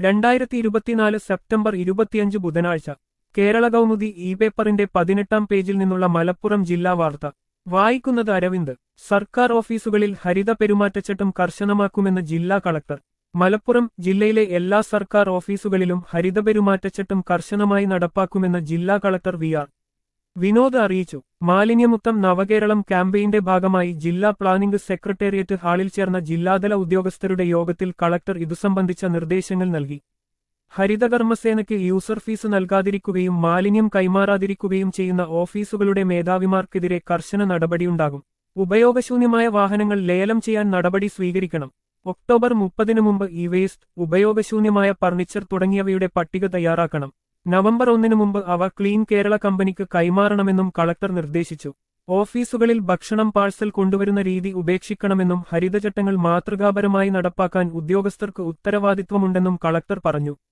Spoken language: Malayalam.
രണ്ടായിരത്തി ഇരുപത്തിനാല് സെപ്റ്റംബർ ഇരുപത്തിയഞ്ച് ബുധനാഴ്ച കേരള കൗമുദി ഇ പേപ്പറിന്റെ പതിനെട്ടാം പേജിൽ നിന്നുള്ള മലപ്പുറം ജില്ലാ വാർത്ത വായിക്കുന്നത് അരവിന്ദ് സർക്കാർ ഓഫീസുകളിൽ ഹരിത പെരുമാറ്റച്ചട്ടം കർശനമാക്കുമെന്ന് ജില്ലാ കളക്ടർ മലപ്പുറം ജില്ലയിലെ എല്ലാ സർക്കാർ ഓഫീസുകളിലും ഹരിത പെരുമാറ്റച്ചട്ടം കർശനമായി നടപ്പാക്കുമെന്ന് ജില്ലാ കളക്ടർ വി ആർ വിനോദ് അറിയിച്ചു മാലിന്യമുക്തം നവകേരളം ക്യാമ്പയിന്റെ ഭാഗമായി ജില്ലാ പ്ലാനിംഗ് സെക്രട്ടേറിയറ്റ് ഹാളിൽ ചേർന്ന ജില്ലാതല ഉദ്യോഗസ്ഥരുടെ യോഗത്തിൽ കളക്ടർ ഇതു സംബന്ധിച്ച നിർദ്ദേശങ്ങൾ നൽകി ഹരിതകർമ്മസേനയ്ക്ക് യൂസർ ഫീസ് നൽകാതിരിക്കുകയും മാലിന്യം കൈമാറാതിരിക്കുകയും ചെയ്യുന്ന ഓഫീസുകളുടെ മേധാവിമാർക്കെതിരെ കർശന നടപടിയുണ്ടാകും ഉപയോഗശൂന്യമായ വാഹനങ്ങൾ ലേലം ചെയ്യാൻ നടപടി സ്വീകരിക്കണം ഒക്ടോബർ മുപ്പതിനു മുമ്പ് ഇ വേസ്റ്റ് ഉപയോഗശൂന്യമായ ഫർണിച്ചർ തുടങ്ങിയവയുടെ പട്ടിക തയ്യാറാക്കണം നവംബർ ഒന്നിനു മുമ്പ് അവ ക്ലീൻ കേരള കമ്പനിക്ക് കൈമാറണമെന്നും കളക്ടർ നിർദ്ദേശിച്ചു ഓഫീസുകളിൽ ഭക്ഷണം പാഴ്സൽ കൊണ്ടുവരുന്ന രീതി ഉപേക്ഷിക്കണമെന്നും ഹരിതചട്ടങ്ങൾ മാതൃകാപരമായി നടപ്പാക്കാൻ ഉദ്യോഗസ്ഥർക്ക് ഉത്തരവാദിത്വമുണ്ടെന്നും കളക്ടർ പറഞ്ഞു